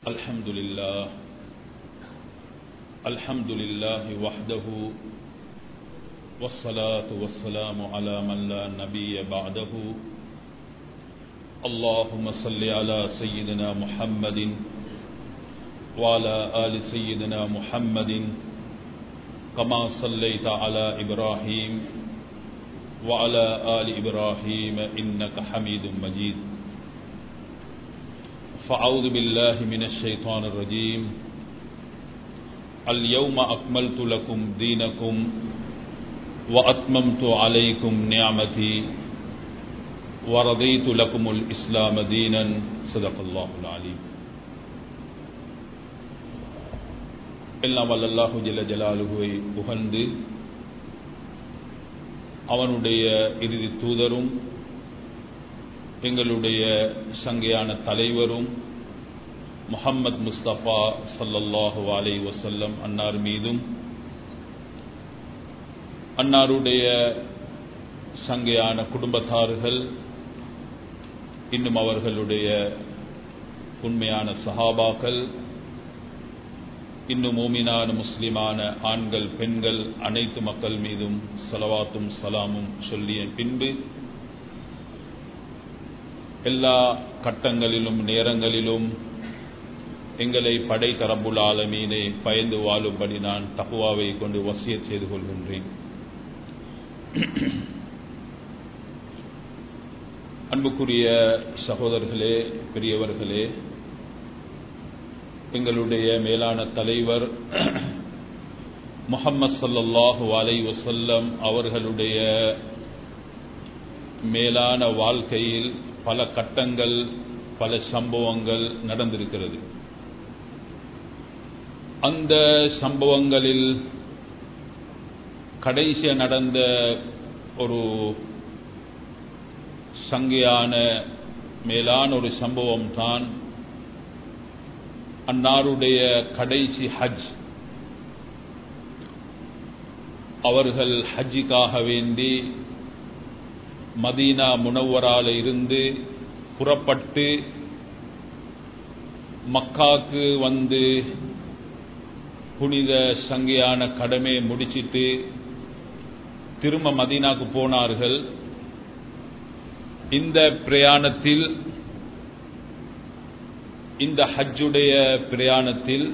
الحمد لله الحمد لله وحده والصلاة والسلام على من لا نبي بعده اللهم صل على سيدنا محمد وعلى آل سيدنا محمد كما صليت على إبراهيم وعلى آل إبراهيم إنك حميد مجيد فأعوذ بالله من الشيطان الرجيم اليوم أكملت لكم دينكم وأتممت عليكم نعمتي ورضيت لكم الإسلام دينا صدق الله العليم எல்லாம் வல்லல்லாஹு ஜல்ல ஜலாலுவை புகழ்ந்து அவனுடைய இறுதி தூதரும் எங்களுடைய சங்கையான தலைவரும் முஹம்மது முஸ்தபா சல்லல்லாஹு அலை வசல்லம் அன்னார் மீதும் அன்னாருடைய சங்கையான குடும்பத்தார்கள் இன்னும் அவர்களுடைய உண்மையான சஹாபாக்கள் இன்னும் மூமினான முஸ்லிமான ஆண்கள் பெண்கள் அனைத்து மக்கள் மீதும் சலவாத்தும் சலாமும் சொல்லிய பின்பு எல்லா கட்டங்களிலும் நேரங்களிலும் எங்களை படை தரப்புல் ஆலமீனை பயந்து வாழும்படி நான் தகுவாவை கொண்டு வசிய செய்து கொள்கின்றேன் அன்புக்குரிய சகோதரர்களே பெரியவர்களே எங்களுடைய மேலான தலைவர் முகம்மது சல்லாஹூ அலை வசல்லம் அவர்களுடைய மேலான வாழ்க்கையில் பல கட்டங்கள் பல சம்பவங்கள் நடந்திருக்கிறது அந்த சம்பவங்களில் கடைசியாக நடந்த ஒரு சங்கையான மேலான ஒரு சம்பவம் தான் அன்னாருடைய கடைசி ஹஜ் அவர்கள் ஹஜ்ஜிக்காக வேண்டி மதீனா முனவரால இருந்து புறப்பட்டு மக்காக்கு வந்து புனித சங்கையான கடமையை முடிச்சிட்டு திரும்ப மதீனாக்கு போனார்கள் இந்த பிரயாணத்தில் இந்த ஹஜ்ஜுடைய பிரயாணத்தில்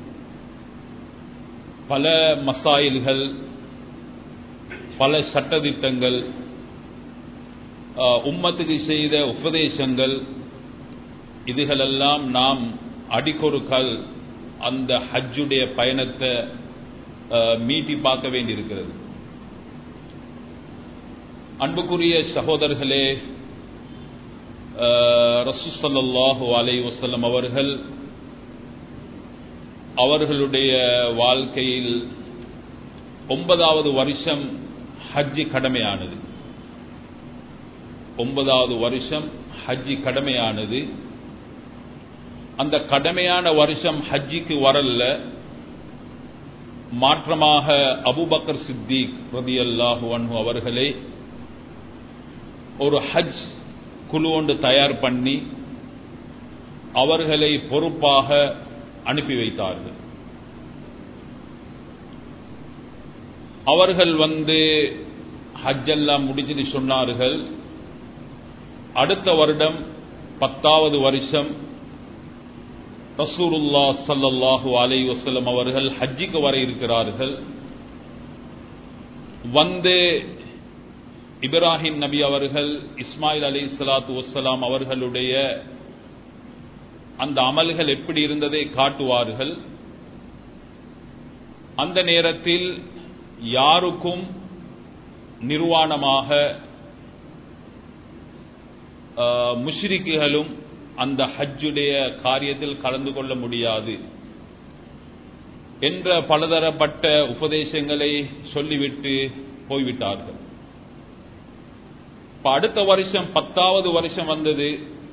பல மசாயில்கள் பல சட்டதிட்டங்கள் உம்மத்துக்கு செய்த உபதேசங்கள் இதுகளெல்லாம் நாம் அடிக்கொருக்கால் அந்த ஹஜ்ஜுடைய பயணத்தை மீட்டி பார்க்க வேண்டியிருக்கிறது அன்புக்குரிய சகோதரர்களே ரசூசல்லாஹு அலை வசல்லம் அவர்கள் அவர்களுடைய வாழ்க்கையில் ஒன்பதாவது வருஷம் ஹஜ்ஜி கடமையானது ஒன்பதாவது வருஷம் ஹஜ்ஜி கடமையானது அந்த கடமையான வருஷம் ஹஜ்ஜிக்கு வரல மாற்றமாக அபுபக்கர் சித்திக் ரதி அல்லாஹு அன்ஹு அவர்களை ஒரு ஹஜ் குழு ஒன்று தயார் பண்ணி அவர்களை பொறுப்பாக அனுப்பி வைத்தார்கள் அவர்கள் வந்து ஹஜ்ஜெல்லாம் முடிச்சுட்டு சொன்னார்கள் அடுத்த வருடம் பத்தாவது வருஷம் ரசூருல்லா சல்லாஹூ அலை வசலம் அவர்கள் ஹஜ்ஜிக்கு வர இருக்கிறார்கள் வந்து இப்ராஹிம் நபி அவர்கள் இஸ்மாயில் அலி சலாத்து வசலாம் அவர்களுடைய அந்த அமல்கள் எப்படி இருந்ததை காட்டுவார்கள் அந்த நேரத்தில் யாருக்கும் நிர்வாணமாக முஷ்ரிக்குகளும் அந்த ஹஜ்ஜுடைய காரியத்தில் கலந்து கொள்ள முடியாது என்ற பலதரப்பட்ட உபதேசங்களை சொல்லிவிட்டு போய்விட்டார்கள் இப்ப அடுத்த வருஷம் பத்தாவது வருஷம் வந்தது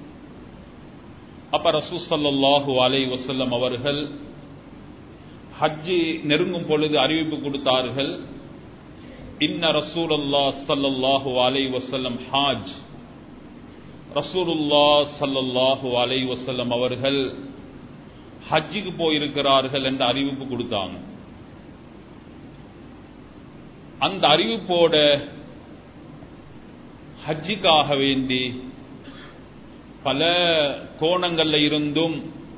அப்ப ரசூசல்லாஹு அலை வசல்லம் அவர்கள் ஹஜ்ஜி நெருங்கும் பொழுது அறிவிப்பு கொடுத்தார்கள் இன்ன ரசூல் அல்லா சல்லாஹூ அலை வசல்லம் ஹாஜ் ரசூலுல்லா ஸல்லல்லாஹு அலைஹி வஸல்லம் அவர்கள் ஹஜ்ஜுக்கு போயிருக்கிறார்கள் என்ற அறிவிப்பு கொடுத்தாங்க அந்த அறிவிப்போட ஹஜ்ஜுக்காக வேண்டி பல கோணங்கள்ல இருந்தும்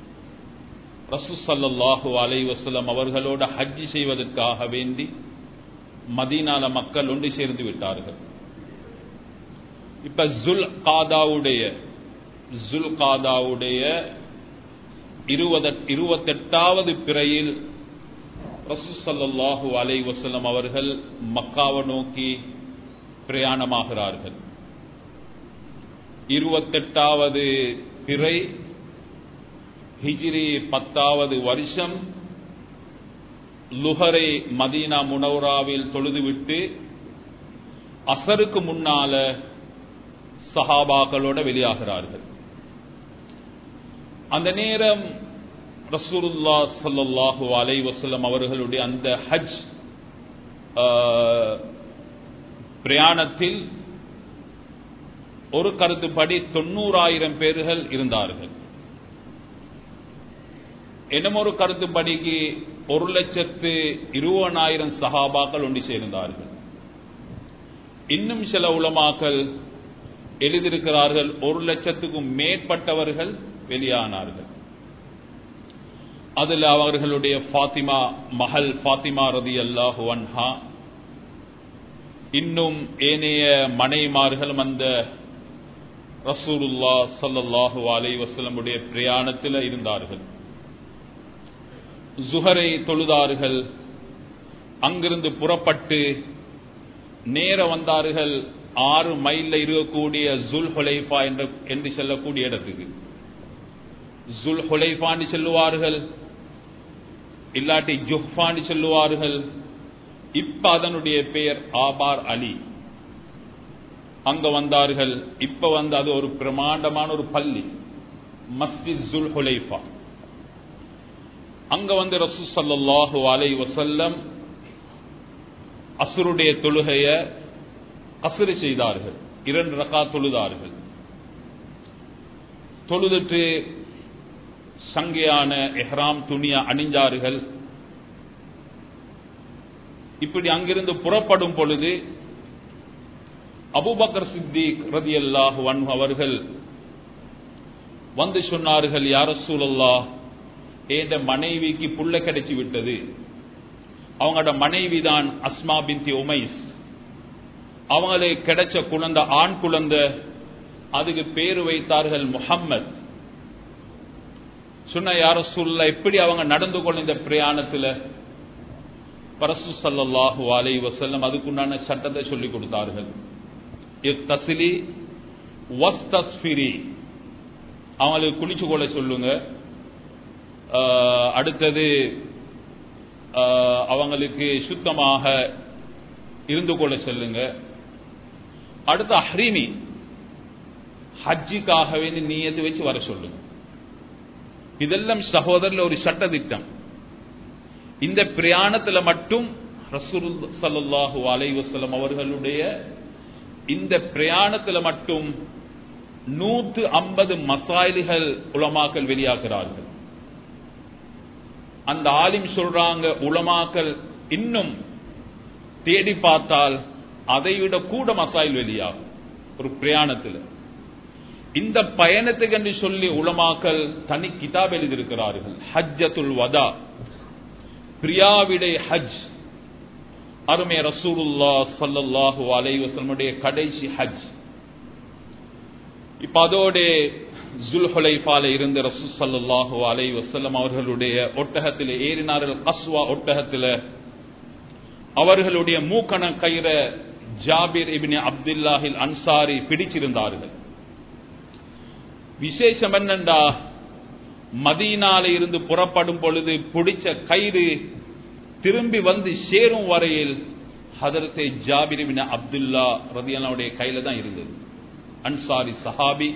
ரசூசல்லாஹு அலை வசலம் அவர்களோட ஹஜ்ஜி செய்வதற்காக வேண்டி மதீனால மக்கள் ஒன்று சேர்ந்து விட்டார்கள் இப்ப ஜுல் காதாவுடைய ஜுல் காதாவுடைய இருபது இருபத்தெட்டாவது பிறையில் ரசூசல்லாஹு அலை வசலம் அவர்கள் மக்காவை நோக்கி பிரயாணமாகிறார்கள் இருபத்தெட்டாவது பிறை ஹிஜ்ரி பத்தாவது வருஷம் லுஹரை மதீனா முனவராவில் தொழுதுவிட்டு அசருக்கு முன்னால சஹாபாக்களோட வெளியாகிறார்கள் அந்த நேரம் ரசூலுல்லா சல்லாஹூ அலை வசலம் அவர்களுடைய அந்த ஹஜ் பிரயாணத்தில் ஒரு கருத்துப்படி தொண்ணூறாயிரம் பேர்கள் இருந்தார்கள் என்னும் ஒரு கருத்துப்படிக்கு ஒரு லட்சத்து இருபதாயிரம் சகாபாக்கள் ஒன்று சேர்ந்தார்கள் இன்னும் சில உலமாக்கள் எழுதியிருக்கிறார்கள் ஒரு லட்சத்துக்கும் மேற்பட்டவர்கள் வெளியானார்கள் அதில் அவர்களுடைய ஃபாத்திமா மகள் ஃபாத்திமா ரதி அல்லாஹு அன்ஹா இன்னும் ஏனைய மனைமார்களும் அந்த ரசூலுல்லா சல்லல்லாஹு அலை வசலமுடைய பிரயாணத்தில் இருந்தார்கள் ஜுஹரை தொழுதார்கள் அங்கிருந்து புறப்பட்டு நேர வந்தார்கள் ஆறு மைல்ல இருக்கக்கூடிய ஜுல் ஹொலைஃபா என்ற என்று செல்லக்கூடிய இடத்துக்கு ஜுல் ஹொலைஃபான்னு செல்லுவார்கள் இல்லாட்டி ஜுஹ்பான்னு சொல்லுவார்கள் இப்ப அதனுடைய பெயர் ஆபார் அலி அங்க வந்தார்கள் இப்ப வந்து அது ஒரு பிரமாண்டமான ஒரு பள்ளி மஸ்ஜித் ஜுல் ஹுலைஃபா அங்க வந்து ரசூ சல்லாஹு அலை வசல்லம் அசுருடைய தொழுகைய அசுறு செய்தார்கள் இரண்டு ரகா தொழுதார்கள் தொழுதுட்டு சங்கையான எஹ்ராம் துணிய அணிஞ்சார்கள் இப்படி அங்கிருந்து புறப்படும் பொழுது அபுபக்கர் சித்திக் ரதி அல்லாஹு அவர்கள் வந்து சொன்னார்கள் யார சூழல்லா என்ற மனைவிக்கு புள்ள கிடைச்சி விட்டது அவங்களோட மனைவி தான் அஸ்மா பிந்தி உமைஸ் அவங்களுக்கு கிடைச்ச குழந்தை ஆண் குழந்தை அதுக்கு பேரு வைத்தார்கள் முஹம்மத் சொன்ன யார சூழல எப்படி அவங்க நடந்து கொள்ள இந்த பிரயாணத்துல பரசு சல்லாஹூ அலை வசல்லம் அதுக்குண்டான சட்டத்தை சொல்லிக் கொடுத்தார்கள் தசிலி வஸ்தஸ்பிரி அவங்களுக்கு குளிச்சு கொள்ள சொல்லுங்க அடுத்தது அவங்களுக்கு சுத்தமாக இருந்து கொள்ள சொல்லுங்க அடுத்து அஹ்ரீமி ஹஜ்ஜிக்காக வேண்டி நீயத்து வச்சு வர சொல்லுங்க இதெல்லாம் சகோதரில் ஒரு சட்ட திட்டம் இந்த பிரயாணத்தில் மட்டும் ரசூல் சல்லாஹூ அலை வசலம் அவர்களுடைய இந்த பிரயாணத்தில் மட்டும் நூற்று ஐம்பது மசாயில்கள் உலமாக்கல் வெளியாகிறார்கள் அந்த ஆலிம் சொல்றாங்க உலமாக்கல் இன்னும் தேடி பார்த்தால் அதை விட கூட மசாயில் வெளியாகும் ஒரு பிரயாணத்தில் இந்த பயணத்துக்கு என்று சொல்லி உலமாக்கல் தனி கிதாப் எழுதியிருக்கிறார்கள் ஹஜ்ஜத்துல் வதா பிரியாவிடை ஹஜ் அருமை ரசூலுல்லா சல்லல்லாஹு அலைவசல்முடைய கடைசி ஹஜ் இப்ப அதோட ஜுல்ஹுலைஃபால இருந்த ரசூ சல்லாஹு அலை வசல்லம் அவர்களுடைய ஒட்டகத்தில் ஏறினார்கள் கஸ்வா ஒட்டகத்தில் அவர்களுடைய மூக்கண கயிற ஜாபிர் இபின் அப்துல்லாஹில் அன்சாரி பிடிச்சிருந்தார்கள் விசேஷம் என்னண்டா மதீனால இருந்து புறப்படும் பொழுது பிடிச்ச கயிறு திரும்பி வந்து சேரும் வரையில் ஹதரத்தை ஜாபிர் இபின் அப்துல்லா ரதியல்லாவுடைய கையில தான் இருந்தது அன்சாரி சஹாபி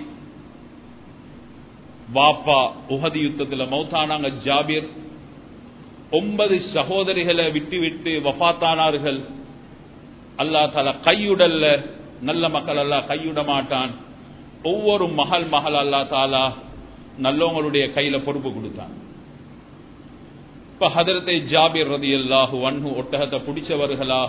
வாப்பா உஹதி யுத்தத்தில் மௌத்தானாங்க ஜாபிர் ஒன்பது சகோதரிகளை விட்டு விட்டு வஃத்தானார்கள் அல்லா தாலா கையுடல்ல நல்ல மக்கள் அல்லா கையுட மாட்டான் ஒவ்வொரு மகள் மகள் அல்லா தாலா நல்லவங்களுடைய கையில பொறுப்பு கொடுத்தான் இப்ப ஹதரத்தை ஜாபிர் ரதி அல்லாஹு அன்ஹு ஒட்டகத்தை பிடிச்சவர்களாக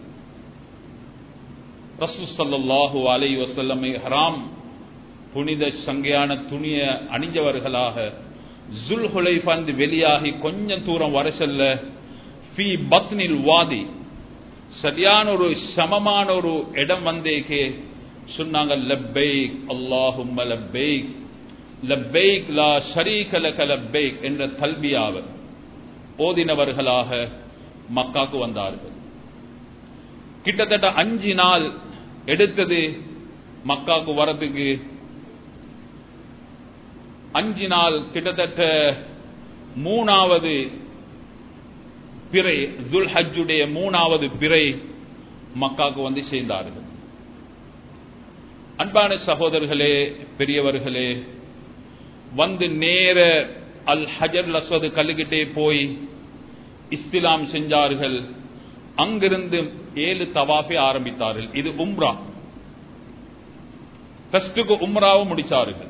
ரசூ சல்லாஹூ அலை வசல்லம் ஹராம் புனித சங்கையான துணிய அணிஞ்சவர்களாக ஜுல் ஹுலைஃபாந்து வெளியாகி கொஞ்சம் தூரம் வர செல்ல ஃபி பத்னில் வாதி சரியான ஒரு சமமான ஒரு இடம் வந்தேக்கே சொன்னாங்க லப்பைக் அல்லாஹும் லப்பைக் லப்பைக் லா ஷரீக லக லப்பைக் என்ற தல்பியாவர் ஓதினவர்களாக மக்காக்கு வந்தார்கள் கிட்டத்தட்ட அஞ்சு நாள் எடுத்தது மக்காக்கு வரதுக்கு அஞ்சு நாள் கிட்டத்தட்ட மூணாவது பிறை துல் ஹஜ்ஜுடைய மூணாவது பிறை மக்காக்கு வந்து சேர்ந்தார்கள் அன்பான சகோதரர்களே பெரியவர்களே வந்து நேர அல் ஹஜர் லஸ்வது கல்லுகிட்டே போய் இஸ்திலாம் செஞ்சார்கள் அங்கிருந்து ஏழு தவாஃபை ஆரம்பித்தார்கள் இது உம்ரா ஃபர்ஸ்டுக்கு உம்ராவும் முடிச்சார்கள்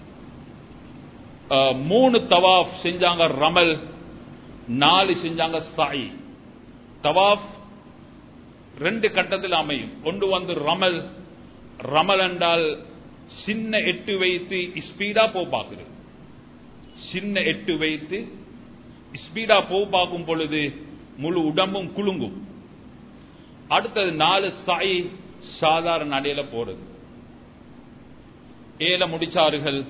மூணு தவாஃப் செஞ்சாங்க ரமல் நாலு செஞ்சாங்க சாய் தவாஃப் ரெண்டு கட்டத்தில் அமையும் ஒன்று வந்து ரமல் ரமல் என்றால் சின்ன எட்டு வைத்து ஸ்பீடா போ பார்க்குது சின்ன எட்டு வைத்து ஸ்பீடா போ பார்க்கும் பொழுது முழு உடம்பும் குலுங்கும் அடுத்தது நாலு சாய் சாதாரண நடையில போறது ஏல முடிச்சார்கள்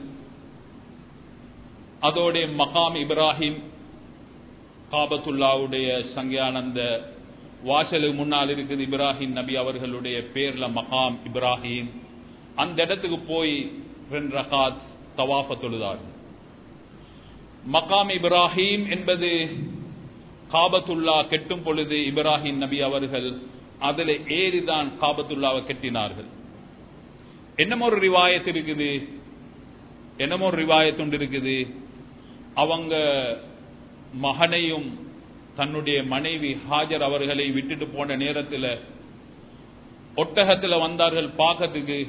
அதோட மகாம் இப்ராஹிம் காபத்துல்லாவுடைய சங்கியானந்த வாசலுக்கு முன்னால் இருக்குது இப்ராஹிம் நபி அவர்களுடைய பேர்ல மகாம் இப்ராஹிம் அந்த இடத்துக்கு போய் ரெண்டு ரகாத் தவாஃப தொழுதார்கள் மகாம் இப்ராஹிம் என்பது காபத்துல்லா கெட்டும் பொழுது இப்ராஹிம் நபி அவர்கள் அதில் ஏறிதான் காபத்துல்லாவை கெட்டினார்கள் என்னமோ ஒரு ரிவாயத் இருக்குது என்னமோ ஒரு ரிவாயத்துண்டு இருக்குது அவங்க மகனையும் தன்னுடைய மனைவி ஹாஜர் அவர்களை விட்டுட்டு போன நேரத்தில் ஒட்டகத்தில் வந்தார்கள் பார்க்கறதுக்கு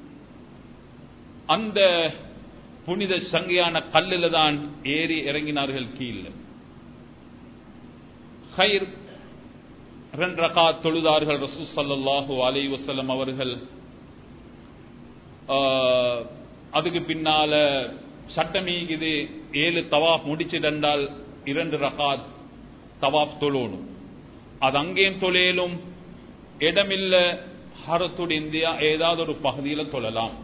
அந்த புனித சங்கையான கல்லில் தான் ஏறி இறங்கினார்கள் கீழே ஹைர் ரெண்டு ரகா தொழுதார்கள் ரசூ சல்லாஹூ அலை வசலம் அவர்கள் அதுக்கு பின்னால சட்டமீகுது ஏழு தவாப் முடிச்சிடண்டால் இரண்டு ரகாத் தவாப் தொழணும் அது அங்கேயும் தொழிலும் இடமில்ல ஹரத்துடு இந்தியா ஏதாவது ஒரு பகுதியில் தொழலாம்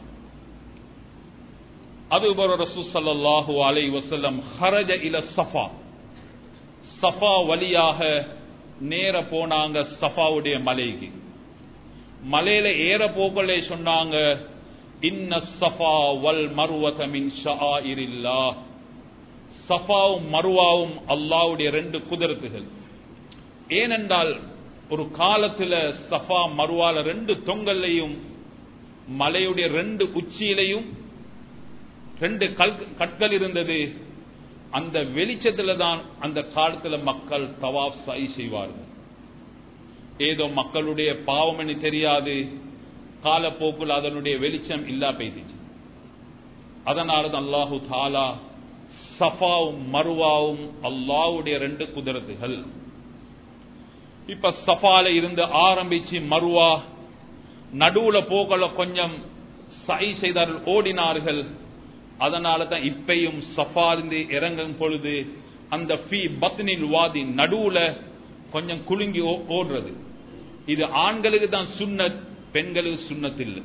அது ஒரு ரசூ சல்லாஹூ அலை வசல்லம் ஹரஜ இல சஃபா சஃபா வழியாக நேர போனாங்க சஃபாவுடைய மலைக்கு மலையில ஏற போக்கலே சொன்னாங்க இன்ன சஃபா வல் மருவத மின் ஷாயிரில்லா சஃபாவும் மருவாவும் அல்லாவுடைய ரெண்டு குதிரத்துகள் ஏனென்றால் ஒரு காலத்துல சஃபா மருவால ரெண்டு தொங்கல்லையும் மலையுடைய ரெண்டு உச்சியிலையும் ரெண்டு கல் கற்கள் இருந்தது அந்த வெளிச்சத்துல தான் அந்த காலத்துல மக்கள் தவாப் சாய் செய்வார்கள் ஏதோ மக்களுடைய பாவம் என்று தெரியாது காலப்போக்குள் அதனுடைய வெளிச்சம் இல்லா பெய்திச்சு அதனால அல்லாஹு தாலா சஃபாவும் மருவாவும் அல்லாவுடைய ரெண்டு குதிரத்துகள் இப்ப சஃபால இருந்து ஆரம்பிச்சு மருவா நடுவுல போகல கொஞ்சம் சை செய்தார்கள் ஓடினார்கள் அதனால தான் இப்பையும் சஃபாலிருந்து இறங்கும் பொழுது அந்த ஃபி பத்னில் வாதி நடுவுல கொஞ்சம் குலுங்கி ஓடுறது இது ஆண்களுக்கு தான் சுண்ணத் பெண்களுக்கு சுண்ணத்தில்லை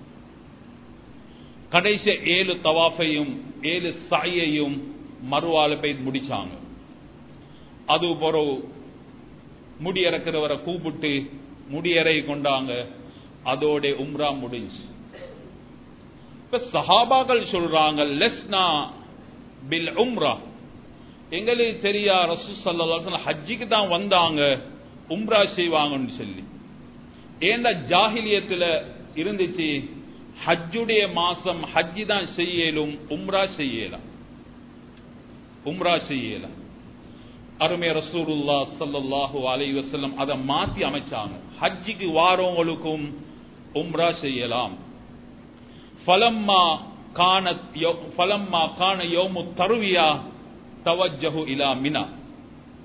கடைசி ஏழு தவாஃபையும் ஏழு சாயையும் மறுவால போய் முடிச்சாங்க அது பிறகு முடி இறக்கிறவரை கூப்பிட்டு முடியறை கொண்டாங்க அதோட உம்ரா முடிஞ்சு இப்ப சஹாபாக்கள் சொல்றாங்க லெஸ்னா பில் உம்ரா எங்களுக்கு தெரியா ரசூ சல்லா ஹஜ்ஜிக்கு தான் வந்தாங்க உம்ரா செய்வாங்கன்னு சொல்லி ஏண்டா ஜாகிலியத்துல இருந்துச்சு ஹஜ்ஜுடைய மாசம் ஹஜ்ஜி தான் செய்யலும் உம்ரா செய்யலாம் உம்ரா செய்யலாம் அருமை ரசூலுல்லா சல்லாஹூ அலை வசல்லம் அதை மாத்தி அமைச்சாங்க ஹஜ்ஜிக்கு வாரவங்களுக்கும் உம்ரா செய்யலாம் ஃபலம்மா கான ஃபலம்மா கான யோமு தருவியா தவஜஹு இலா மினா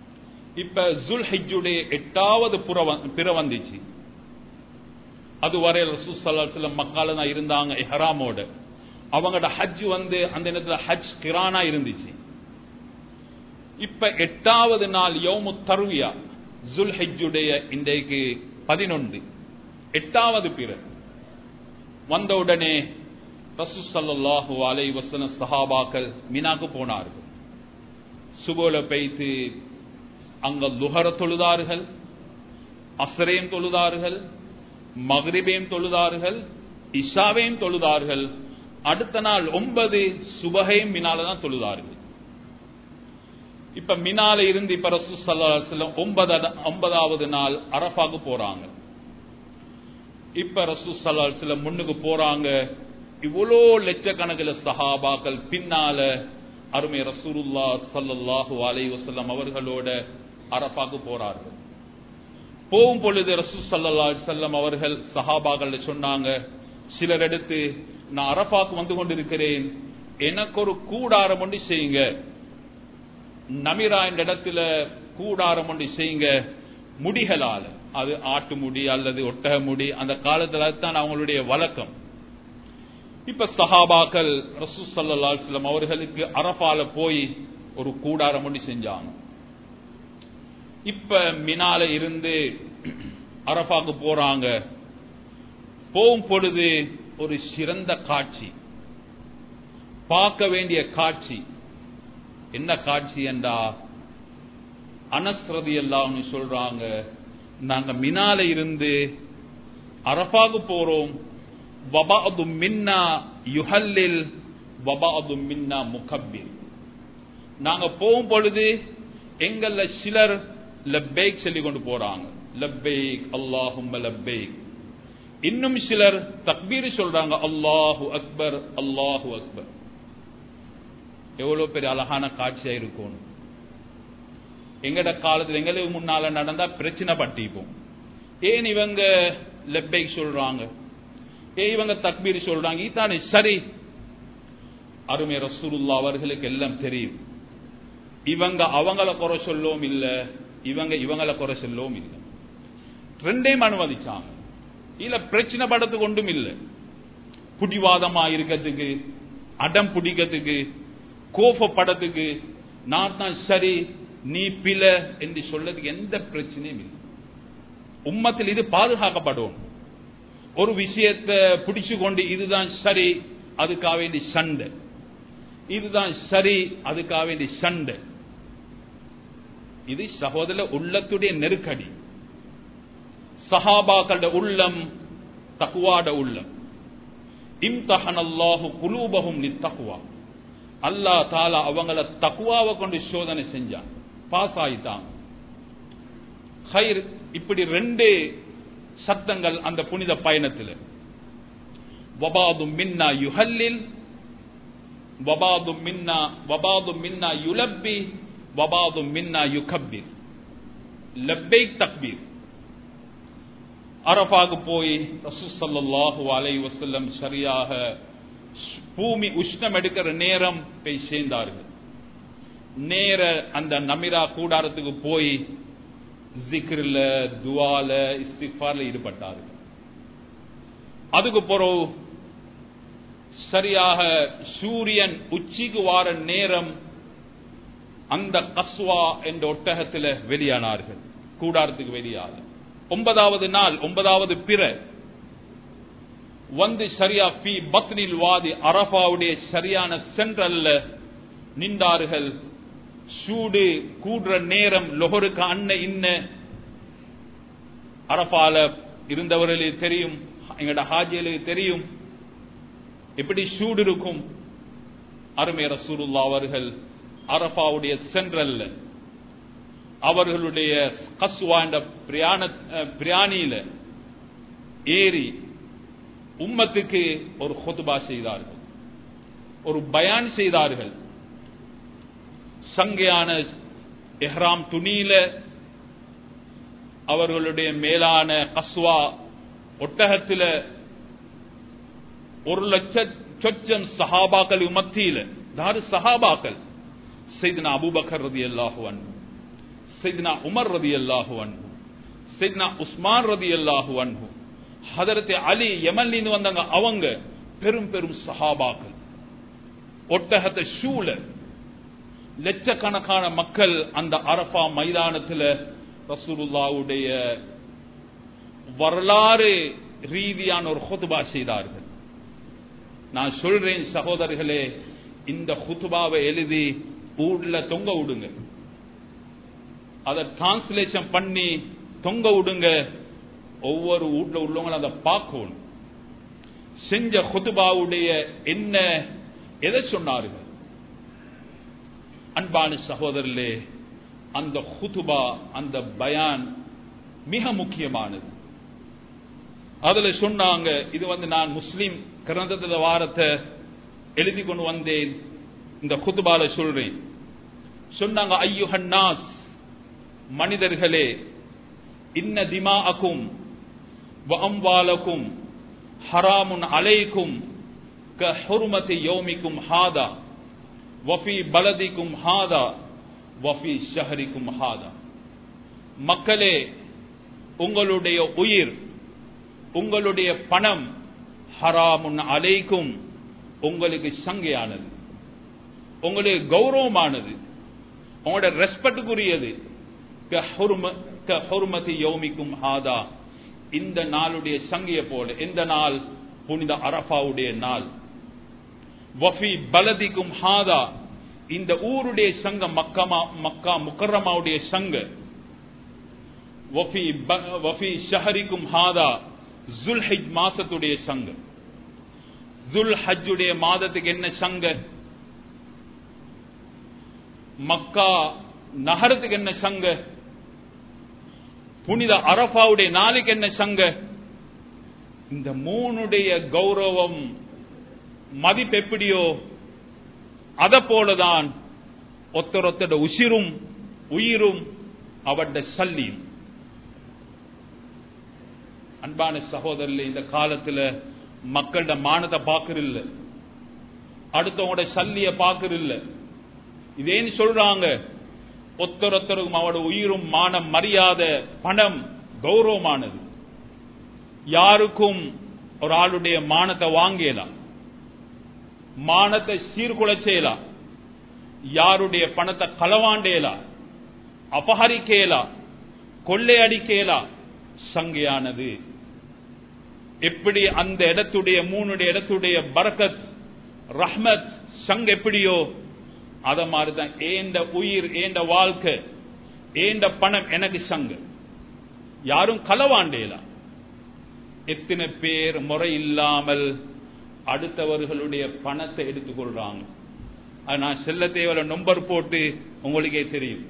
இப்ப ஜுல் ஹிஜுடைய எட்டாவது புற வ- பிற வந்துச்சு அதுவரை ரசூசல்ல மக்கால தான் இருந்தாங்க இஹராமோட அவங்களோட ஹஜ் வந்து அந்த நேரத்துல ஹஜ் கிரானா இருந்துச்சு இப்ப எட்டாவது நாள் யௌமு தருவியா ஜுல் ஹிஜுடைய இன்றைக்கு பதினொன்று எட்டாவது பிற வந்த உடனே ரசூசல்லாஹு அலை வசன சஹாபாக்கள் மினாக்கு போனார்கள் சுபோல பெய்து அங்க லுஹர தொழுதார்கள் அசரையும் தொழுதார்கள் மக்ரிபையும் தொழுதார்கள் இஷாவையும் தொழுதார்கள் அடுத்த நாள் ஒன்பது சுபகையும் மினால தான் தொழுதார்கள் இப்ப மினால இருந்து இப்ப ரசூ சல்லாஹம் ஒன்பது ஒன்பதாவது நாள் அரஃபாக்கு போறாங்க இப்ப ரசூ சல்லாஹம் முன்னுக்கு போறாங்க இவ்வளோ லட்சக்கணக்கில் சஹாபாக்கள் பின்னால அருமை ரசூலுல்லா ஸல்லல்லாஹு அலைஹி வஸல்லம் அவர்களோட அரஃபாக்கு போறார்கள் போகும் பொழுது ரசூ ஸல்லல்லாஹு அலைஹி வஸல்லம் அவர்கள் சஹாபாக்கள் சொன்னாங்க சிலர் எடுத்து நான் அரஃபாக்கு வந்து கொண்டிருக்கிறேன் எனக்கு ஒரு கூடாரம் ஒன்று செய்யுங்க நமிரா என்ற இடத்துல கூடாரம் ஒன்று செய்யுங்க முடிகளால அது ஆட்டு முடி அல்லது ஒட்டக முடி அந்த காலத்துல தான் அவங்களுடைய வழக்கம் இப்ப சஹாபாக்கள் ரசூ சல்லா அலுவலம் அவர்களுக்கு அரபால போய் ஒரு கூடாரம் ஒன்று செஞ்சாங்க இப்ப மினால இருந்து அரபாக்கு போறாங்க போகும் பொழுது ஒரு சிறந்த காட்சி பார்க்க வேண்டிய காட்சி என்ன காட்சி என்றா அனஸ்ரதி எல்லாம் சொல்றாங்க நாங்க மினால இருந்து அரபாக்கு போறோம் வபாது மின்னா யுஹல்லில் வபாது மின்னா முகப்பில் நாங்க போகும் பொழுது எங்கள்ல சிலர் லப்பேக் சொல்லி கொண்டு போறாங்க லப்பேக் அல்லாஹும் லப்பேக் இன்னும் சிலர் தக்பீர் சொல்றாங்க அல்லாஹு அக்பர் அல்லாஹு அக்பர் எவ்வளவு பெரிய அழகான காட்சியா இருக்கும் எங்கட காலத்துல எங்களுக்கு முன்னால நடந்தா பிரச்சனை பட்டிப்போம் ஏன் இவங்க லெப்பைக் சொல்றாங்க ஏன் இவங்க தக்பீர் சொல்றாங்க இதானே சரி அருமை ரசூலுல்லா அவர்களுக்கு எல்லாம் தெரியும் இவங்க அவங்கள குறை சொல்லவும் இல்ல இவங்க இவங்கள குறை சொல்லவும் இல்லை ரெண்டையும் அனுமதிச்சாங்க இல்ல பிரச்சனை படத்துக்கு ஒன்றும் இல்லை புடிவாதமா இருக்கிறதுக்கு அடம் பிடிக்கிறதுக்கு கோபப்படத்துக்கு நான் தான் சரி நீ பில என்று சொல்லதுக்கு எந்த பிரச்சனையும் இல்லை உம்மத்தில் இது பாதுகாக்கப்படும் ஒரு விஷயத்தை பிடிச்சு கொண்டு இதுதான் சரி அதுக்காக வேண்டி சண்டை இதுதான் சரி அதுக்காக வேண்டி சண்டை இது சகோதர உள்ளத்துடைய நெருக்கடி சஹாபாக்களோட உள்ளம் தக்குவாட உள்ளம் இம்தஹன் அல்லாஹு குலூபகும் நி தக்குவா அல்லா தாலா அவங்கள தக்குவாவை கொண்டு சோதனை செஞ்சான் பாஸ் ஆயிட்டாங்க ஹைர் இப்படி ரெண்டு சத்தங்கள் அந்த புனித பயணத்தில் வபாது மின்னா யுஹல்லில் வபாது மின்னா வபாது மின்னா யுலப்பி வபாது மின்னா யுகப்பீர் லப்பை தக்பீர் அரபாகு போய் ரசூசல்லாஹு அலை வசல்லம் சரியாக பூமி உஷ்ணம் எடுக்கிற நேரம் போய் சேர்ந்தார்கள் நேர அந்த நமிரா கூடாரத்துக்கு போய் ஜிக்ரில் துவால இஸ்திஃபார்ல ஈடுபட்டார்கள் அதுக்கு பிறகு சரியாக சூரியன் உச்சிக்கு வார நேரம் அந்த கஸ்வா என்ற ஒட்டகத்தில் வெளியானார்கள் கூடாரத்துக்கு வெளியாக ஒன்பதாவது நாள் ஒன்பதாவது பிற வந்து சரியா பி பத்னில் வாதி அரபாவுடைய சரியான சென்ட்ரல்ல நின்றார்கள் சூடு கூடுற நேரம் லொஹருக்கு அண்ண இன்ன அரபால இருந்தவர்களுக்கு தெரியும் எங்கட ஹாஜிகளுக்கு தெரியும் எப்படி சூடு இருக்கும் அருமை ரசூலுல்லா அவர்கள் அரபாவுடைய சென்ட்ரல்ல அவர்களுடைய கஸ்வா என்ற பிரியாண பிரியாணியில ஏறி உம்மத்துக்கு ஒரு ஹொத்துபா செய்தார்கள் ஒரு பயான் செய்தார்கள் சங்கையான எஹ்ராம் துணியில அவர்களுடைய மேலான கஸ்வா ஒட்டகத்தில் ஒரு லட்ச சொச்சம் சஹாபாக்கள் மத்தியில தாரு சஹாபாக்கள் செய்தன அபுபக்கர் ரதி அல்லாஹுவன் சைத்னா உமர் ரதி அல்லாஹு அன்ஹு சைத்னா உஸ்மான் ரதி அல்லாஹு அன்ஹு ஹதரத் அலி யமன்ல வந்தாங்க அவங்க பெரும் பெரும் சஹாபாக்கள் ஒட்டகத்தை ஷூல லட்சக்கணக்கான மக்கள் அந்த அரபா மைதானத்தில் ரசூலுல்லாவுடைய வரலாறு ரீதியான ஒரு ஹுதுபா செய்தார்கள் நான் சொல்றேன் சகோதரர்களே இந்த ஹுதுபாவை எழுதி ஊர்ல தொங்க விடுங்க அதை டிரான்ஸ்லேஷன் பண்ணி தொங்க விடுங்க ஒவ்வொரு வீட்ல உள்ளவங்களும் அதை பார்க்கணும் செஞ்ச ஹுதுபாவுடைய என்ன எதை சொன்னார்கள் அன்பான சகோதரர்களே அந்த ஹுதுபா அந்த பயான் மிக முக்கியமானது அதுல சொன்னாங்க இது வந்து நான் முஸ்லீம் கிரந்தத்துல வாரத்தை எழுதி கொண்டு வந்தேன் இந்த குத்துபால சொல்றேன் சொன்னாங்க ஐயுஹன்னாஸ் மனிதர்களே இன்ன திமாஅக்கும் வஅம்வாலக்கும் ஹராமுன் அலைக்கும் க ஹுர்மதி யௌமிக்கும் ஹாதா வஃபி பலதிக்கும் ஹாதா வஃபி ஷஹரிக்கும் ஹாதா மக்களே உங்களுடைய உயிர் உங்களுடைய பணம் ஹராமுன் அலைக்கும் உங்களுக்கு சங்கையானது உங்களுக்கு கௌரவமானது உங்களோட ரெஸ்பெக்டுக்குரியது யோமிக்கும் ஹாதா இந்த நாளுடைய சங்கிய போல இந்த நாள் புனித அரபாவுடைய நாள் வஃபி பலதிக்கும் ஹாதா இந்த ஊருடைய சங்க மக்கமா மக்கா முக்கரமாவுடைய சங்க வஃபி வஃபி ஷஹரிக்கும் ஹாதா ஜுல்ஹிஜ் மாசத்துடைய சங்க ஜுல் ஹஜ்ஜுடைய மாதத்துக்கு என்ன சங்க மக்கா நகரத்துக்கு என்ன சங்க புனித அரபாவுடைய நாளைக்கு என்ன சங்க இந்த மூணுடைய கௌரவம் மதிப்பு எப்படியோ அத போலதான் ஒத்தரொத்தட உசிரும் உயிரும் அவட சல்லியும் அன்பான சகோதரர்கள் இந்த காலத்துல மக்களோட மானத்தை பாக்குறில்ல அடுத்தவங்களோட சல்லிய பாக்குறில்ல இதேன்னு சொல்றாங்க ஒத்தரொத்தருக்கும் அவட உயிரும் மானம் மரியாதை பணம் கௌரவமானது யாருக்கும் ஒரு ஆளுடைய மானத்தை வாங்கலாம் மானத்தை சீர்குலைச்சேலாம் யாருடைய பணத்தை களவாண்டேலா அபகரிக்கேலா கொள்ளையடிக்கேலா சங்கையானது எப்படி அந்த இடத்துடைய மூணுடைய இடத்துடைய பரக்கத் ரஹ்மத் சங் எப்படியோ அத மாதிரிதான் ஏண்ட உயிர் ஏண்ட வாழ்க்கை ஏண்ட பணம் எனக்கு சங்கு யாரும் களவாண்டேலா எத்தனை பேர் முறை இல்லாமல் அடுத்தவர்களுடைய பணத்தை எடுத்துக்கொள்றாங்க அது நான் செல்ல தேவையில்ல நம்பர் போட்டு உங்களுக்கே தெரியும்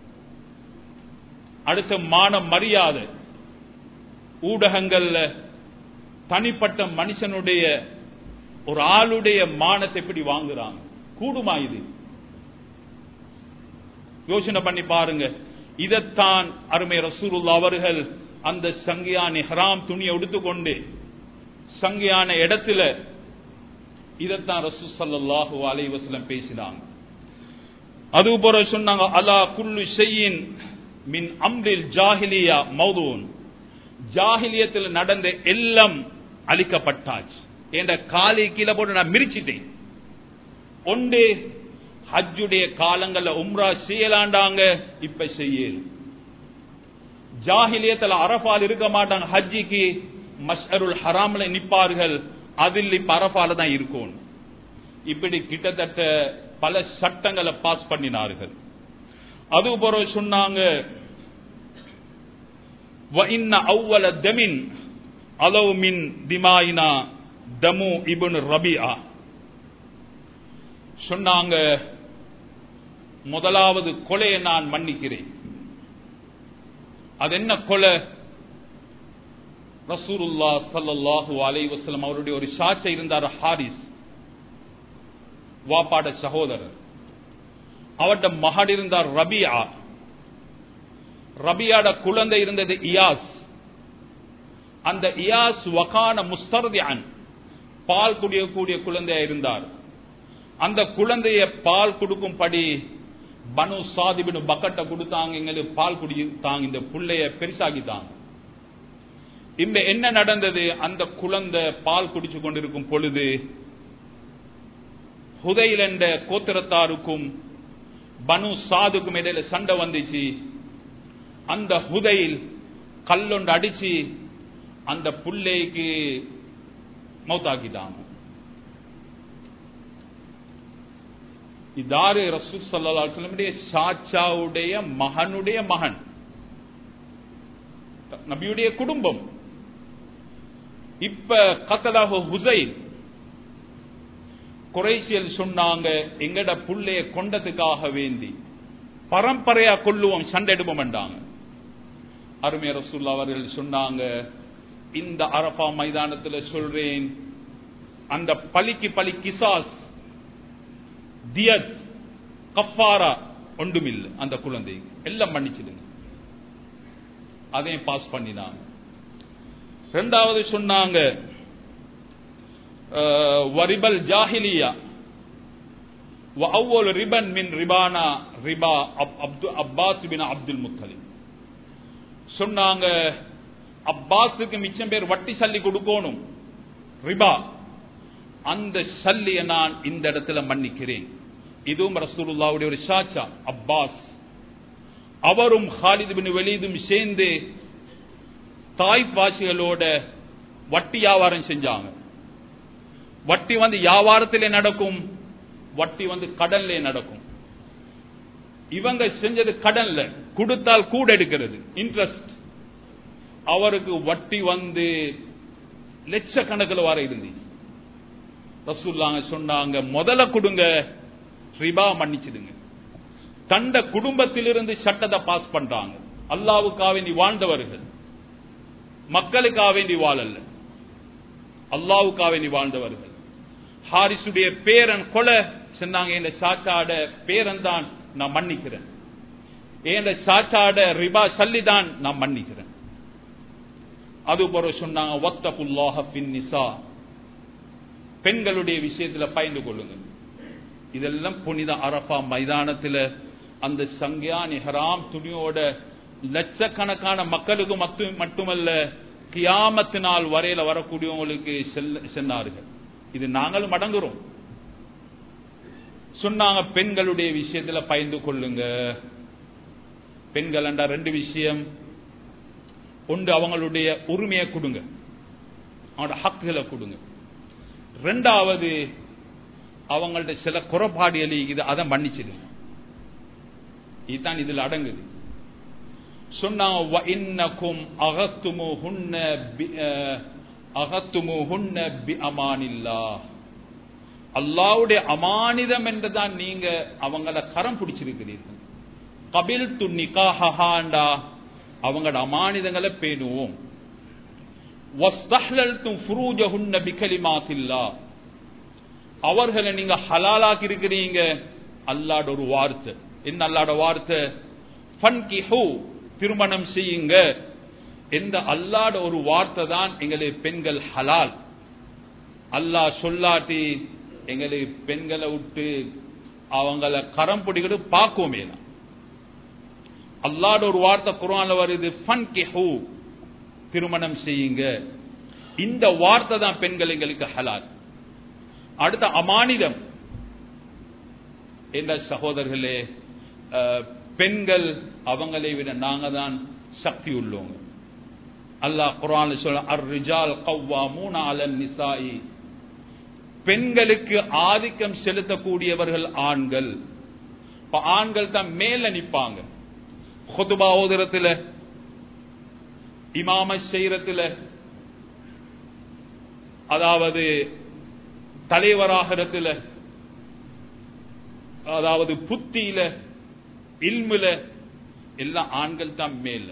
அடுத்த மான மரியாதை ஊடகங்கள்ல தனிப்பட்ட மனுஷனுடைய ஒரு ஆளுடைய மானத்தை எப்படி வாங்குறாங்க கூடுமா இது யோசனை பண்ணி பாருங்க இதைத்தான் அருமை ரசூருல்லா அவர்கள் அந்த சங்கியான ஹராம் துணியை எடுத்துக்கொண்டு சங்கியான இடத்துல இதைத்தான் ரசூ சல்லாஹூ அலை வசலம் பேசினாங்க அது போல சொன்னாங்க அலா குல்லு செய்யின் மின் அம்ரில் ஜாஹிலியா மௌதூன் ஜாகிலியத்தில் நடந்த எல்லாம் அழிக்கப்பட்டாச்சு என்ற காலை கீழே போட்டு நான் மிரிச்சிட்டேன் ஒன்று ஹஜ்ஜுடைய காலங்கள்ல உம்ரா செய்யலாண்டாங்க இப்ப செய்யல ஜாகிலியத்தில் அரபால் இருக்க மாட்டாங்க ஹஜ்ஜிக்கு மஸ்அருல் ஹராம்ல நிப்பார்கள் அதில் இப்ப அரபால தான் இருக்கும் இப்படி கிட்டத்தட்ட பல சட்டங்களை பாஸ் பண்ணினார்கள் அது போற சொன்னாங்க وَإِنَّ أَوَّلَ دَمٍ أَلَوْ مِنْ دِمَائِنَا دَمُ ابن ربيعة சொன்னாங்க முதலாவது கொலையை நான் மன்னிக்கிறேன் அது என்ன கொலை ரசூலுல்லா சல்லாஹூ அலை வசலம் அவருடைய ஒரு சாட்சை இருந்தார் ஹாரிஸ் வாப்பாட சகோதரர் அவர்ட மகன் இருந்தார் ரபியா ரபியாட குழந்தை இருந்தது இயாஸ் அந்த இயாஸ் வகான முஸ்தர்தியான் பால் குடியக்கூடிய குழந்தையா இருந்தார் அந்த குழந்தைய பால் கொடுக்கும்படி பனு சாதிபின் பக்கெட்டை கொடுத்தாங்க எங்களுக்கு பால் குடி தாங்க இந்த புள்ளைய பெருசாக்கித்தாங்க இப்ப என்ன நடந்தது அந்த குழந்தை பால் குடிச்சு கொண்டிருக்கும் பொழுது ஹுதைல் என்ற கோத்திரத்தாருக்கும் பனு சாதுக்கும் இடையில சண்டை வந்துச்சு அந்த ஹுதைல் கல்லொண்டு அடிச்சு அந்த புள்ளைக்கு மௌத்தாக்கிட்டாங்க இதாரு ரசூல் சல்லாஹுடைய சாச்சாவுடைய மகனுடைய மகன் நபியுடைய குடும்பம் இப்ப கத்தலாக ஹுசைன் குறைசியல் சொன்னாங்க எங்கட புள்ளைய கொண்டதுக்காக வேண்டி பரம்பரையா கொள்ளுவோம் சண்டை எடுப்போம் என்றாங்க அருமை ரசூல்லா அவர்கள் சொன்னாங்க இந்த அரபா மைதானத்தில் சொல்றேன் அந்த பலிக்கு பலி கிசாஸ் தியத் கஃபாரா ஒன்றுமில்லை அந்த குழந்தை எல்லாம் மன்னிச்சிடுங்க அதையும் பாஸ் பண்ணினாங்க ரெண்டாவது சொன்னாங்க வரிபல் ஜாஹிலியா அவ்வளவு ரிபன் மின் ரிபானா ரிபா அப்பாஸ் பின் அப்துல் முத்தலிம் சொன்னாங்க அப்பாஸுக்கு மிச்சம் பேர் வட்டி சல்லி கொடுக்கணும் ரிபா அந்த சல்லிய நான் இந்த இடத்துல மன்னிக்கிறேன் இதுவும் ரசூலுல்லாவுடைய ஒரு சாச்சா அப்பாஸ் அவரும் ஹாலித் பின் வெளிதும் சேர்ந்து தாய்ப்பாசிகளோட வட்டி வியாபாரம் செஞ்சாங்க வட்டி வந்து வியாபாரத்திலே நடக்கும் வட்டி வந்து கடல்ல நடக்கும் இவங்க செஞ்சது கடன்ல கொடுத்தால் கூட எடுக்கிறது இன்ட்ரெஸ்ட் அவருக்கு வட்டி வந்து லட்சக்கணக்கில் வர இருந்துச்சு ரசூல்லாங்க சொன்னாங்க முதல்ல கொடுங்க ரிபா மன்னிச்சிடுங்க தண்ட குடும்பத்திலிருந்து சட்டத்தை பாஸ் பண்றாங்க அல்லாவுக்காக வேண்டி வாழ்ந்தவர்கள் மக்களுக்காக வேண்டி வாழல்ல அல்லாவுக்காக வேண்டி வாழ்ந்தவர்கள் ஹாரிசுடைய பேரன் கொலை சொன்னாங்க என் சாச்சாட பேரன் தான் நான் மன்னிக்கிறேன் என் சாச்சாட ரிபா சல்லிதான் நான் மன்னிக்கிறேன் அது போற சொன்னாங்க ஒத்தகுல்லாஹ பின் நிசா பெண்களுடைய விஷயத்துல பயந்து கொள்ளுங்க இதெல்லாம் புனித அரபா மைதானத்துல அந்த சங்கியா நிஹராம் துணியோட லட்சக்கணக்கான மக்களுக்கு மட்டுமல்ல கியாமத்து நாள் வரையில வரக்கூடியவங்களுக்கு சென்னார்கள் இது நாங்களும் அடங்குறோம் சொன்னாங்க பெண்களுடைய விஷயத்துல பயந்து கொள்ளுங்க பெண்கள் என்றா ரெண்டு விஷயம் ஒன்று அவங்களுடைய உரிமையை கொடுங்க அவங்களோட ஹக்குகளை கொடுங்க ரெண்டாவது அவங்கள்ட்ட சில குறைபாடு இது அதை மன்னிச்சிடுங்க இதுதான் இதுல அடங்குது சொன்னாக்கும் அகத்துமு ஹுன்ன அகத்துமு ஹுன்ன பி அமானில்லா அல்லாவுடைய அமானிதம் என்றுதான் நீங்க அவங்கள கரம் பிடிச்சிருக்கிறீர்கள் கபில் து நிகாஹாண்டா அவங்களோட அமானிதங்களை பேணுவோம் அவர்களை நீங்க ஹலாலாக்கி இருக்கிறீங்க அல்லாட ஒரு வார்த்தை என்ன அல்லாட வார்த்தை திருமணம் செய்யுங்க என்ற அல்லாட ஒரு வார்த்தை தான் எங்களை பெண்கள் ஹலால் அல்லாஹ் சொல்லாட்டி எங்களை பெண்களை விட்டு அவங்கள கரம் பிடிக்கிட்டு பார்க்கவுமே அல்லாட ஒரு வார்த்தை குரான்ல வருது ஃபன் கெஹூ திருமணம் செய்யுங்க இந்த வார்த்தை தான் பெண்கள் எங்களுக்கு ஹலால் அடுத்த அமானிதம் என்ற சகோதரர்களே பெண்கள் அவங்களை விட நாங்க தான் சக்தி உள்ளவங்க அல்லாஹ் குரான் சொல்ல அர் ரிஜால் கவ்வா மூணாலன் நிசாயி பெண்களுக்கு ஆதிக்கம் செலுத்தக்கூடியவர்கள் ஆண்கள் ஆண்கள் தான் மேல நிப்பாங்க ஹொதுபா ஓதுரத்துல இமாம செய்யறதுல அதாவது தலைவராகிறதுல அதாவது புத்தியில இல்முல எல்லாம் ஆண்கள் தான் மேல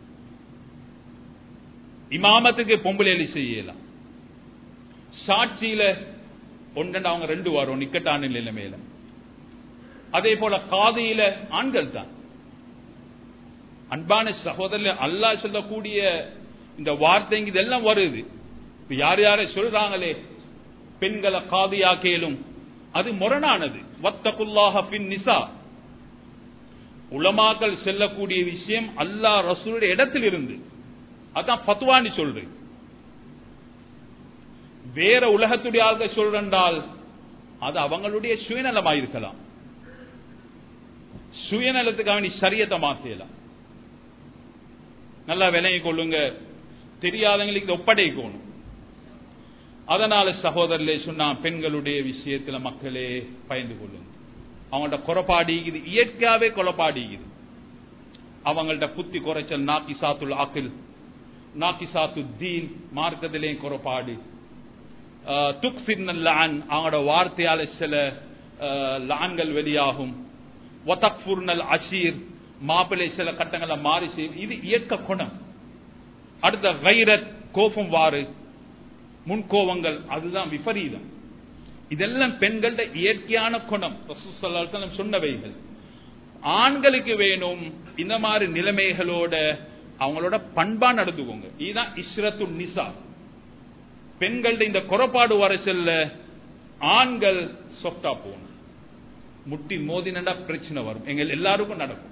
இமாமத்துக்கு பொம்பளை செய்யலாம் சாட்சியில ஒன்றன் அவங்க ரெண்டு வரும் நிக்கட்டான நிலைமையில அதே போல காதையில ஆண்கள் தான் அன்பான சகோதரர் அல்லா சொல்லக்கூடிய இந்த வார்த்தைங்க இதெல்லாம் வருது இப்ப யார் யார சொல்றாங்களே பெண்களை காதியாக்கேலும் அது முரணானது வத்தகுல்லாக பின் நிசா உலமாக்கள் செல்லக்கூடிய விஷயம் அல்லாஹ் ரசூலுடைய இடத்தில் இருந்து அதான் பத்துவான்னு சொல்றேன் வேற உலகத்துடைய ஆள்கள் சொல்றால் அது அவங்களுடைய சுயநலமாயிருக்கலாம் சுயநலத்துக்காக நீ சரியத்தை மாத்தலாம் நல்லா விலையை கொள்ளுங்க தெரியாதவங்களுக்கு இதை ஒப்படைக்கணும் அதனால சகோதரர்களே சொன்னா பெண்களுடைய விஷயத்துல மக்களே பயந்து கொள்ளுங்க அவங்கள்ட்ட குறப்பாடிக்குது இயற்கையாவே குறப்பாடிக்குது அவங்கள்ட்ட புத்தி குறைச்சல் நாக்கி சாத்துல் ஆக்கில் நாக்கி சாத்து தீன் மார்க்கத்திலேயும் குறப்பாடு துக்சின் லான் அவங்களோட வார்த்தையால சில லான்கள் வெளியாகும் ஒதக்ஃபுர்னல் அஷீர் மாப்பிள்ளை சில கட்டங்களை மாறி செய்யும் இது இயற்க குணம் அடுத்த கைரத் கோபம் வாறு முன்கோவங்கள் அதுதான் விபரீதம் இதெல்லாம் பெண்கள இயற்கையான குணம் சொன்னவைகள் ஆண்களுக்கு வேணும் இந்த மாதிரி நிலைமைகளோட அவங்களோட பண்பா நடந்துக்கோங்க இதுதான் இஸ்ரத்து நிசா பெண்கள இந்த குறைபாடு வர செல்ல ஆண்கள் சொப்டா போகணும் முட்டி மோதினண்டா பிரச்சனை வரும் எங்கள் எல்லாருக்கும் நடக்கும்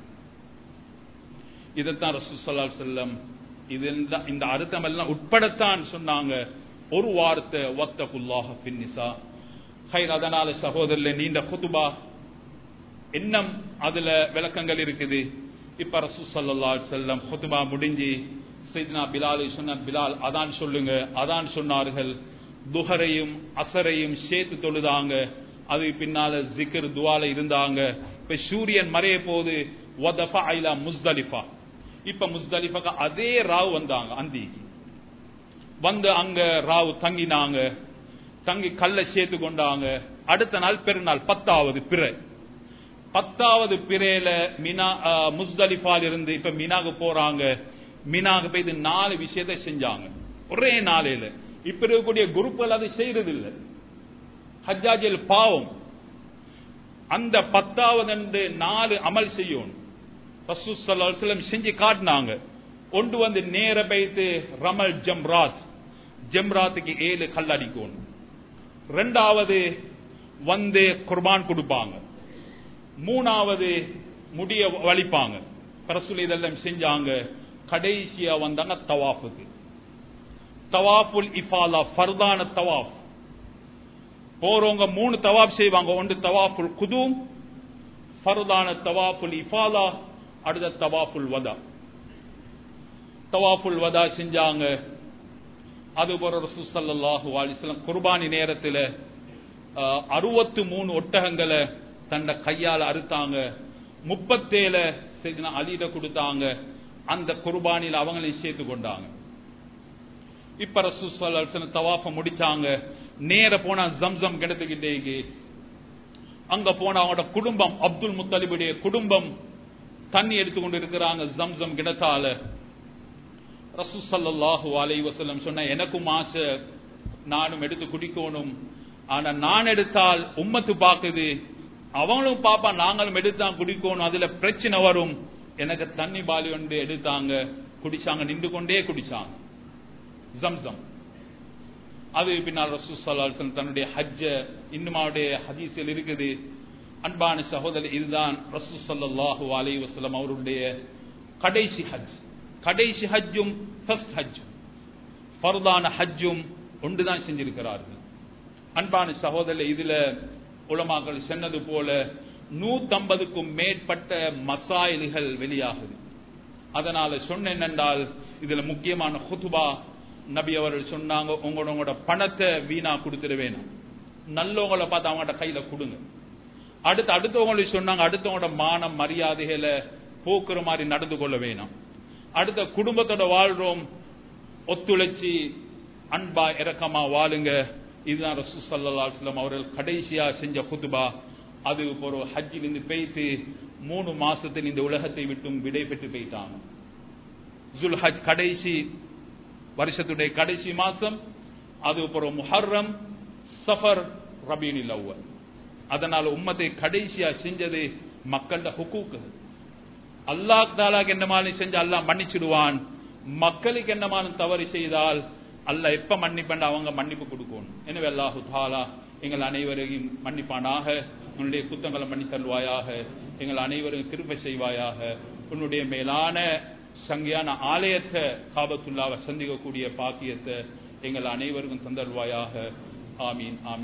இதைத்தான் ரசூசல்லா செல்லம் இது இந்த அர்த்தம் எல்லாம் உட்படத்தான் சொன்னாங்க ஒரு வார்த்தை வத்தகுல்லாஹ பின்னிசா ஹைர் அதனால சகோதரர்ல நீண்ட குதுபா இன்னும் அதுல விளக்கங்கள் இருக்குது இப்ப ரசூ சல்லா செல்லம் குதுபா முடிஞ்சு சைத்னா பிலால் சொன்ன பிலால் அதான் சொல்லுங்க அதான் சொன்னார்கள் துஹரையும் அசரையும் சேர்த்து தொழுதாங்க அது பின்னால ஜிக்கர் துவால இருந்தாங்க இப்ப சூரியன் மறைய போது முஸ்தலிஃபா இப்ப முஸ்தலிஃபா அதே ராவ் வந்தாங்க அந்திக்கு வந்து அங்க ராவ் தங்கினாங்க தங்கி கல்ல சேர்த்து கொண்டாங்க அடுத்த நாள் பெருநாள் பத்தாவது பிறை பத்தாவது பிறையில மினா முஸ்தலிஃபால் இருந்து இப்ப மினாக்கு போறாங்க மினாக்கு போய் இது நாலு விஷயத்தை செஞ்சாங்க ஒரே நாளையில இப்ப இருக்கக்கூடிய குரூப்கள் அதை செய்யறது இல்லை ஹஜ்ஜாஜில் பாவம் அந்த பத்தாவது நாலு அமல் செய்யணும் ரசூசல்லம் செஞ்சு காட்டினாங்க கொண்டு வந்து நேர பைத்து ரமல் ஜம்ராத் ஜம்ராத்துக்கு ஏழு கல்லடிக்கணும் ரெண்டாவது வந்து குர்பான் கொடுப்பாங்க மூணாவது முடிய வலிப்பாங்க பரசுல இதெல்லாம் செஞ்சாங்க கடைசியா வந்தாங்க தவாஃபுக்கு தவாஃபுல் இஃபாலா ஃபர்தான தவாஃப் போறவங்க மூணு தவாப் செய்வாங்க ஒன்று தவாஃபுல் குதும் ஃபர்தான தவாஃபுல் இஃபாலா அடுத்த தவாஃபுல் வதா தவாஃபுல் வதா செஞ்சாங்க அது போற ரசூசல்லாஹு அலிஸ்லாம் குர்பானி நேரத்தில் அறுபத்து மூணு ஒட்டகங்களை தன்னை கையால் அறுத்தாங்க முப்பத்தேழு செய்தினா அலிட கொடுத்தாங்க அந்த குர்பானியில் அவங்களையும் சேர்த்து கொண்டாங்க இப்ப ரசூசல்ல தவாஃப முடிச்சாங்க நேர போனா ஜம்சம் கிடத்துக்கிட்டே அங்க போன அவங்களோட குடும்பம் அப்துல் முத்தலிபுடைய குடும்பம் தண்ணி எடுத்துக்கொண்டு இருக்கிறாங்க ஜம்சம் கிடத்தால ரசூசல்லாஹு அலை வசல்லம் சொன்ன எனக்கும் ஆசை நானும் எடுத்து குடிக்கணும் ஆனா நான் எடுத்தால் உம்மத்து பாக்குது அவங்களும் பாப்பா நாங்களும் எடுத்தா குடிக்கணும் அதுல பிரச்சனை வரும் எனக்கு தண்ணி பாலி ஒன்று எடுத்தாங்க குடிச்சாங்க நின்று கொண்டே குடிச்சாங்க ஜம்சம் அது பின்னால் ரசூசல்லாசன் தன்னுடைய ஹஜ்ஜ இன்னும் அவருடைய ஹதீஸில் இருக்குது அன்பான சகோதரர் இதுதான் ரசூ சல்லாஹூ அலை வசலம் அவருடைய கடைசி ஹஜ் கடைசி ஹஜ்ஜும் ஃபர்ஸ்ட் ஹஜ்ஜும் ஃபர்தான ஹஜ்ஜும் ஒன்றுதான் செஞ்சிருக்கிறார்கள் அன்பான சகோதரர் இதுல உலமாக்கள் சொன்னது போல நூத்தம்பதுக்கும் மேற்பட்ட மசாயில்கள் வெளியாகுது அதனால சொன்ன என்னென்றால் இதுல முக்கியமான ஹுதுபா நபி அவர்கள் சொன்னாங்க உங்களோட பணத்தை வீணா கொடுத்துட வேணும் நல்லவங்களை பார்த்து அவங்கள்ட்ட கையில கொடுங்க அடுத்து அடுத்தவங்களுக்கு சொன்னாங்க அடுத்தவங்களோட மானம் மரியாதைகளை போக்குற மாதிரி நடந்து கொள்ள வேணும் அடுத்த குடும்பத்தோட வாழ்றோம் ஒத்துழைச்சி அன்பா இறக்கமா வாழுங்க இதுதான் ரசூ சல்லாஸ்லம் அவர்கள் கடைசியா செஞ்ச குத்துபா அது ஒரு ஹஜ்ஜிலிருந்து பெய்த்து மூணு மாசத்தில் இந்த உலகத்தை விட்டும் விடை பெற்று போயிட்டாங்க ஜுல் ஹஜ் கடைசி வருஷத்துடைய கடைசி மாசம் அது ஒரு முஹர்ரம் சஃபர் ரபீனில் அவ்வல் அதனால உம்மத்தை கடைசியா செஞ்சது மக்களோட ஹுக்கூக்கு அல்லாஹ் தாலாக்கு என்ன மாதிரி செஞ்சு அல்லாஹ் மன்னிச்சிடுவான் மக்களுக்கு என்ன மாதிரி தவறு செய்தால் அல்ல எப்ப மன்னிப்பண்ட அவங்க மன்னிப்பு கொடுக்கணும் எனவே அல்லாஹு தாலா எங்கள் அனைவரையும் மன்னிப்பானாக உன்னுடைய குத்தங்களை மன்னி தருவாயாக எங்கள் அனைவரும் கிருபை செய்வாயாக உன்னுடைய மேலான சங்கையான ஆலயத்தை காபத்துள்ளாவை சந்திக்கக்கூடிய பாக்கியத்தை எங்கள் அனைவருக்கும் தந்தருவாயாக ஆமீன் ஆமீன்